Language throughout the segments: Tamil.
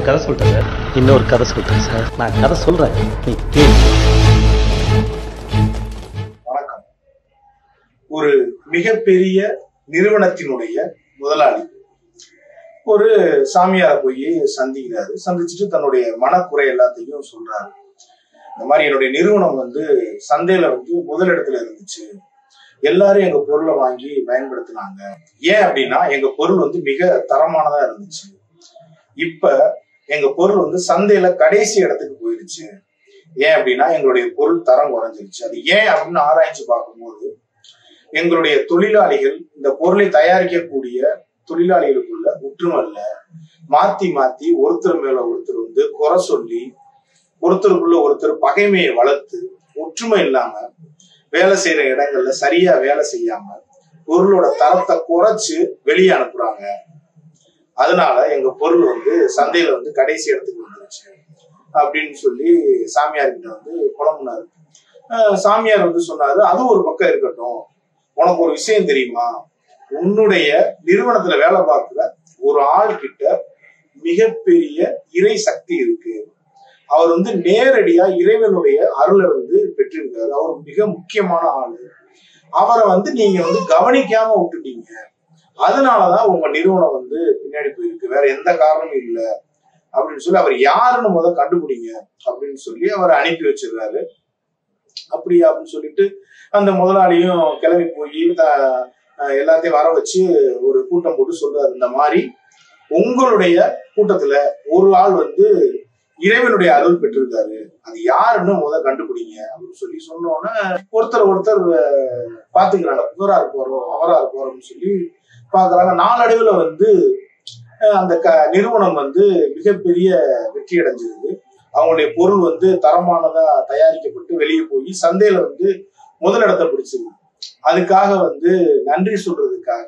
ஒரு கதை சொல்லிட்டேன் சார் இன்னொரு கதை சொல்லிட்டேன் சார் நான் கதை சொல்றேன் நீ கேளு வணக்கம் ஒரு மிகப்பெரிய நிறுவனத்தினுடைய முதலாளி ஒரு சாமியாரை போய் சந்திக்கிறாரு சந்திச்சுட்டு தன்னுடைய மனக்குறை எல்லாத்தையும் சொல்றாரு இந்த மாதிரி என்னுடைய நிறுவனம் வந்து சந்தையில வந்து முதலிடத்துல இருந்துச்சு எல்லாரும் எங்க பொருளை வாங்கி பயன்படுத்தினாங்க ஏன் அப்படின்னா எங்க பொருள் வந்து மிக தரமானதா இருந்துச்சு இப்ப எங்க பொருள் வந்து சந்தையில கடைசி இடத்துக்கு போயிருச்சு ஏன் அப்படின்னா எங்களுடைய பொருள் தரம் குறைஞ்சிருச்சு அது ஏன் அப்படின்னு ஆராய்ச்சி பார்க்கும்போது எங்களுடைய தொழிலாளிகள் இந்த பொருளை தயாரிக்கக்கூடிய தொழிலாளிகளுக்குள்ள ஒற்றுமை இல்ல மாத்தி மாத்தி ஒருத்தர் மேல ஒருத்தர் வந்து குறை சொல்லி ஒருத்தருக்குள்ள ஒருத்தர் பகைமையை வளர்த்து ஒற்றுமை இல்லாம வேலை செய்யற இடங்கள்ல சரியா வேலை செய்யாம பொருளோட தரத்தை குறைச்சு வெளியே அனுப்புறாங்க அதனால எங்க பொருள் வந்து சந்தையில வந்து கடைசி இடத்துக்கு வந்துருச்சு அப்படின்னு சொல்லி சாமியார் கிட்ட வந்து புலம்புனாரு அஹ் சாமியார் வந்து சொன்னாரு அது ஒரு பக்கம் இருக்கட்டும் உனக்கு ஒரு விஷயம் தெரியுமா உன்னுடைய நிறுவனத்துல வேலை பார்க்கிற ஒரு ஆள் கிட்ட மிகப்பெரிய இறை சக்தி இருக்கு அவர் வந்து நேரடியா இறைவனுடைய அருளை வந்து பெற்றிருக்காரு அவர் மிக முக்கியமான ஆளு அவரை வந்து நீங்க வந்து கவனிக்காம விட்டுட்டீங்க அதனாலதான் உங்க நிறுவனம் வந்து பின்னாடி போயிருக்கு வேற எந்த காரணமும் இல்லை அப்படின்னு சொல்லி அவர் யாருன்னு முத கண்டுபிடிங்க அப்படின்னு சொல்லி அவரை அனுப்பி வச்சிடுறாரு அப்படியா அப்படின்னு சொல்லிட்டு அந்த முதலாளியும் கிளம்பி போய் த- அஹ் எல்லாத்தையும் வர வச்சு ஒரு கூட்டம் போட்டு சொல்றாரு இந்த மாதிரி உங்களுடைய கூட்டத்துல ஒரு ஆள் வந்து இறைவனுடைய அருள் பெற்றிருக்காரு அது யாருன்னு முத கண்டுபிடிங்க அப்படின்னு சொல்லி சொன்னோன்னே ஒருத்தர் ஒருத்தர் அஹ், பாத்துக்கிறாங்க இவரா இருப்பாரோ அவரா இருப்பாரோன்னு சொல்லி பாக்குறாங்க நாளடைவுல வந்து அஹ், அந்த க நிறுவனம் வந்து மிகப்பெரிய வெற்றி அடைஞ்சிருக்கு அவங்களுடைய பொருள் வந்து தரமானதா தயாரிக்கப்பட்டு வெளியே போய் சந்தையில வந்து முதலிடத்தை பிடிச்சிருக்கு அதுக்காக வந்து நன்றி சொல்றதுக்காக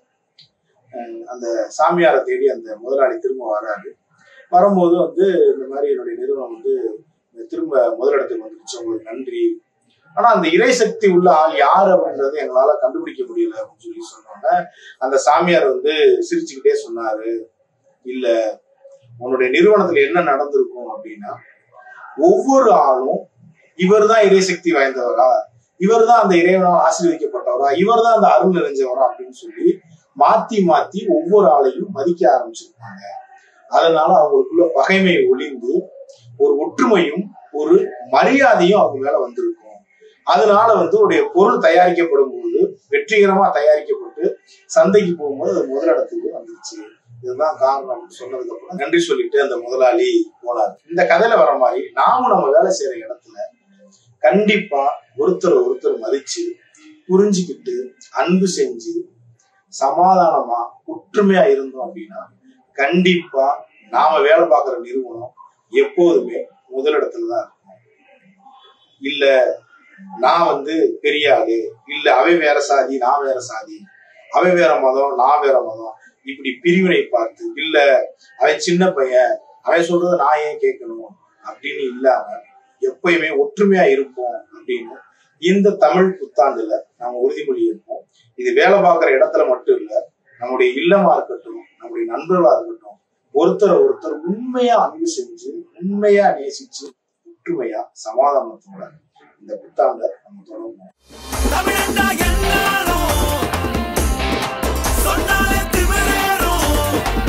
அஹ், அந்த சாமியாரை தேடி அந்த முதலாளி திரும்ப வராரு வரும்போது வந்து இந்த மாதிரி என்னுடைய நிறுவனம் வந்து திரும்ப முதலிடத்துக்கு வந்துருச்சு உங்களுக்கு நன்றி ஆனா அந்த இறை சக்தி உள்ள ஆள் யார் அப்படின்றத எங்களால கண்டுபிடிக்க முடியல அப்படின்னு சொல்லி சொன்னோன்னே அந்த சாமியார் வந்து சிரிச்சுக்கிட்டே சொன்னாரு இல்ல உன்னுடைய நிறுவனத்துல என்ன நடந்திருக்கும் அப்படின்னா ஒவ்வொரு ஆளும் இவர்தான் இறைசக்தி வாய்ந்தவரா இவர்தான் அந்த இறைவனால் ஆசீர்வதிக்கப்பட்டவரா இவர்தான் அந்த அருள் நிறைஞ்சவரா அப்படின்னு சொல்லி மாத்தி மாத்தி ஒவ்வொரு ஆளையும் மதிக்க ஆரம்பிச்சிருப்பாங்க அதனால அவங்களுக்குள்ள பகைமை ஒளிந்து ஒரு ஒற்றுமையும் ஒரு மரியாதையும் அவங்க மேல வந்திருக்கும் அதனால வந்து உடைய பொருள் தயாரிக்கப்படும் போது வெற்றிகரமா தயாரிக்கப்பட்டு சந்தைக்கு போகும்போது அது முதலிடத்துக்கு வந்துருச்சு இதுதான் காரணம் சொன்னதுக்கு அப்புறம் நன்றி சொல்லிட்டு அந்த முதலாளி போனார் இந்த கதையில வர மாதிரி நாமும் நம்ம வேலை செய்யற இடத்துல கண்டிப்பா ஒருத்தர் ஒருத்தர் மதிச்சு புரிஞ்சுக்கிட்டு அன்பு செஞ்சு சமாதானமா ஒற்றுமையா இருந்தோம் அப்படின்னா கண்டிப்பா நாம வேலை பார்க்குற நிறுவனம் எப்போதுமே முதலிடத்துல தான் இருக்கும் இல்ல நான் வந்து பெரிய ஆளு இல்ல அவன் வேற சாதி நான் வேற சாதி அவன் வேற மதம் நான் வேற மதம் இப்படி பிரிவினை பார்த்து இல்ல அவன் சின்ன பையன் அவன் சொல்றதை நான் ஏன் கேட்கணும் அப்படின்னு இல்லாம எப்பயுமே ஒற்றுமையா இருப்போம் அப்படின்னு இந்த தமிழ் புத்தாண்டுல நாம உறுதிமொழி இருப்போம் இது வேலை பார்க்குற இடத்துல மட்டும் இல்ல நம்முடைய இல்லமா இருக்கட்டும் நம்முடைய நண்பர்களா இருக்கட்டும் ஒருத்தரை ஒருத்தர் உண்மையா அன்பு செஞ்சு உண்மையா நேசிச்சு ஒற்றுமையா சமாதானத்தோட இந்த புத்தாண்டை நம்ம தொடங்குவோம் தமிழண்டா எல்லாரும் சொன்னாலே திமிரேறும்